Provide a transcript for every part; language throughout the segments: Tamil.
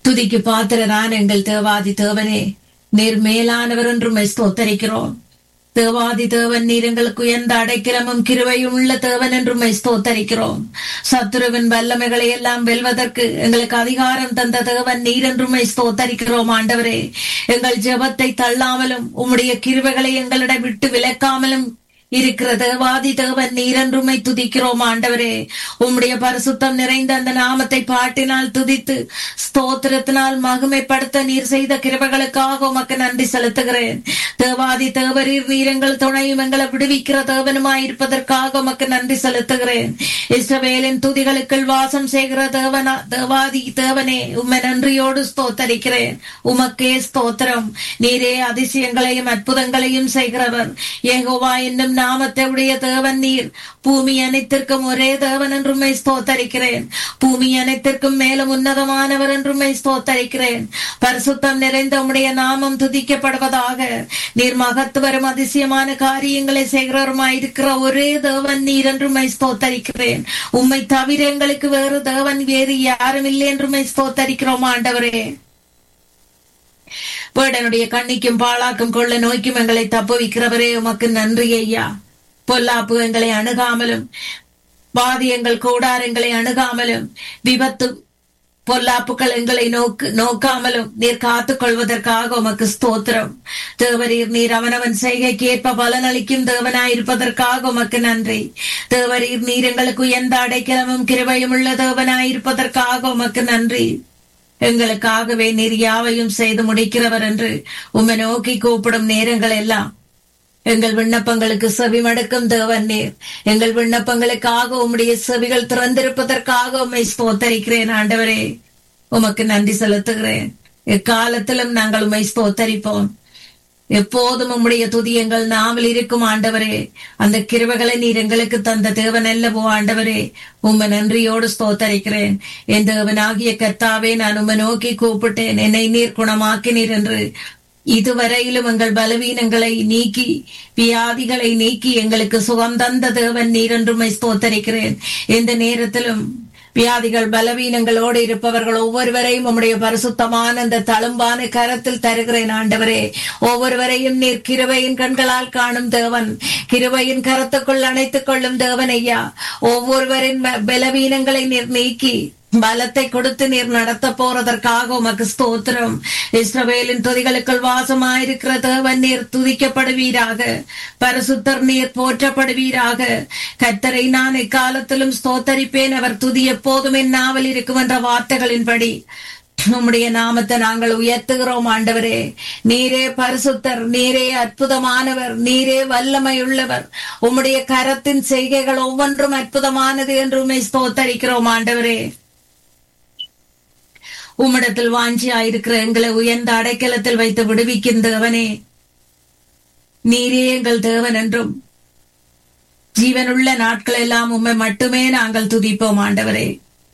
துதிக்கு பாத்திரரான எங்கள் தேவாதி தேவனே நீர் மேலானவர் என்றும் ஸ்தோத்தரிக்கிறோம் தேவாதி தேவன் நீர் எங்களுக்கு உயர்ந்த அடைக்கிரமும் கிருவையும் உள்ள தேவன் என்றும் ஸ்தோத்தரிக்கிறோம் சத்துருவின் வல்லமைகளை எல்லாம் வெல்வதற்கு எங்களுக்கு அதிகாரம் தந்த தேவன் நீர் என்றும் ஸ்தோத்தரிக்கிறோம் ஆண்டவரே எங்கள் ஜெபத்தை தள்ளாமலும் உம்முடைய கிருவைகளை எங்களிடம் விட்டு விலக்காமலும் இருக்கிற தேவாதி தேவன் நீரென்றுமை துதிக்கிறோம் ஆண்டவரே உம்முடைய பரிசுத்தம் நிறைந்த அந்த நாமத்தை பாட்டினால் துதித்து ஸ்தோத்திரத்தினால் மகிமைப்படுத்த நீர் செய்த கிருபைகளுக்காக உமக்கு நன்றி செலுத்துகிறேன் தேவாதி தேவரீர் நீர் எங்கள் துணையும் எங்களை விடுவிக்கிற தேவனுமாயிருப்பதற்காக உமக்கு நன்றி செலுத்துகிறேன் இஸ்ரவேலின் துதிகளுக்குள் வாசம் செய்கிற தேவனா தேவாதி தேவனே உம்மை நன்றியோடு ஸ்தோத்தரிக்கிறேன் உமக்கே ஸ்தோத்திரம் நீரே அதிசயங்களையும் அற்புதங்களையும் செய்கிறவர் ஏகோவா என்னும் நாமத்தை உடைய தேவன் நீர் பூமி அனைத்திற்கும் ஒரே தேவன் என்றும் ஸ்தோத்தரிக்கிறேன் பூமி அனைத்திற்கும் மேலும் உன்னதமானவர் என்றும் ஸ்தோத்தரிக்கிறேன் பரிசுத்தம் நிறைந்த உம்முடைய நாமம் துதிக்கப்படுவதாக நீர் மகத்துவரும் அதிசயமான காரியங்களை செய்கிறவருமாயிருக்கிற ஒரே தேவன் நீர் என்றும் ஸ்தோத்தரிக்கிறேன் உம்மை தவிர எங்களுக்கு வேறு தேவன் வேறு யாரும் இல்லை என்றும் ஸ்தோத்தரிக்கிறோம் ஆண்டவரே வேடனுடைய கண்ணிக்கும் பாழாக்கும் கொள்ள நோய்க்கும் எங்களை தப்புவிக்கிறவரே உமக்கு நன்றி ஐயா பொல்லாப்பு எங்களை அணுகாமலும் வாதியங்கள் கூடாரங்களை அணுகாமலும் விபத்து பொல்லாப்புகள் எங்களை நோக்கு நோக்காமலும் நீர் காத்துக் கொள்வதற்காக உமக்கு ஸ்தோத்திரம் தேவரீர் நீர் அவனவன் செய்கைக்கு ஏற்ப பலனளிக்கும் தேவனாயிருப்பதற்காக உமக்கு நன்றி தேவரீர் நீர் எங்களுக்கு எந்த அடைக்கலமும் கிருபையும் உள்ள தேவனாயிருப்பதற்காக உமக்கு நன்றி எங்களுக்காகவே நீர் யாவையும் செய்து முடிக்கிறவர் என்று உம்மை நோக்கி கூப்பிடும் நேரங்கள் எல்லாம் எங்கள் விண்ணப்பங்களுக்கு செவி மடக்கும் தேவன் நீர் எங்கள் விண்ணப்பங்களுக்காக உம்முடைய செவிகள் திறந்திருப்பதற்காக உம்மை ஸ்தோத்தரிக்கிறேன் ஆண்டவரே உமக்கு நன்றி செலுத்துகிறேன் எக்காலத்திலும் நாங்கள் உம்மை ஸ்தோத்தரிப்போம் எப்போதும் உம்முடைய துதி எங்கள் நாவில் இருக்கும் ஆண்டவரே அந்த கிருவைகளை நீர் எங்களுக்கு தந்த தேவன் அல்லவோ ஆண்டவரே உம்மை நன்றியோடு ஸ்தோத்தரிக்கிறேன் என் தேவனாகிய கர்த்தாவே நான் உம்மை நோக்கி கூப்பிட்டேன் என்னை நீர் குணமாக்கினீர் என்று இதுவரையிலும் எங்கள் பலவீனங்களை நீக்கி வியாதிகளை நீக்கி எங்களுக்கு சுகம் தந்த தேவன் நீர் என்றுமை ஸ்தோத்தரிக்கிறேன் எந்த நேரத்திலும் வியாதிகள் பலவீனங்களோடு இருப்பவர்கள் ஒவ்வொருவரையும் உம்முடைய பரிசுத்தமான அந்த தழும்பான கரத்தில் தருகிறேன் ஆண்டவரே ஒவ்வொருவரையும் நீர் கிருபையின் கண்களால் காணும் தேவன் கிருபையின் கரத்துக்குள் அணைத்துக் கொள்ளும் தேவன் ஐயா ஒவ்வொருவரின் ப- பலவீனங்களை நீர் நீக்கி பலத்தை கொடுத்து நீர் நடத்த போறதற்காக உமக்கு ஸ்தோத்திரம் இஸ்ரவேலின் துதிகளுக்குள் வாசமாயிருக்கிற தேவன் நீர் துதிக்கப்படுவீராக பரிசுத்தர் நீர் போற்றப்படுவீராக கர்த்தரை நான் இக்காலத்திலும் ஸ்தோத்தரிப்பேன் அவர் துதி எப்போதும் என் நாவல் இருக்கும் என்ற வார்த்தைகளின்படி உம்முடைய நாமத்தை நாங்கள் உயர்த்துகிறோம் ஆண்டவரே நீரே பரிசுத்தர் நீரே அற்புதமானவர் நீரே வல்லமையுள்ளவர் உம்முடைய கரத்தின் செய்கைகள் ஒவ்வொன்றும் அற்புதமானது என்று உம்மை ஸ்தோத்தரிக்கிறோம் ஆண்டவரே உம்மிடத்தில் வாஞ்சியாயிருக்கிற எங்களை உயர்ந்த அடைக்கலத்தில் வைத்து விடுவிக்கின்றவனே நீரே எங்கள் தேவன் என்றும் ஜீவனுள்ள நாட்கள் எல்லாம் உம்மை மட்டுமே நாங்கள் துதிப்போம் ஆண்டவரே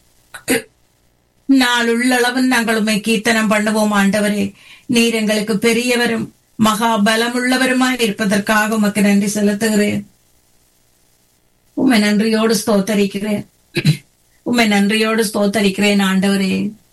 நாள் உள்ளளவு நாங்கள் உம்மை கீர்த்தனம் பண்ணுவோம் ஆண்டவரே நீர் எங்களுக்கு பெரியவரும் மகா பலமுள்ளவருமாய் இருப்பதற்காக உமக்கு நன்றி செலுத்துகிறேன் உம்மை நன்றியோடு ஸ்தோத்தரிக்கிறேன் உம்மை நன்றியோடு ஸ்தோத்தரிக்கிறேன் ஆண்டவரே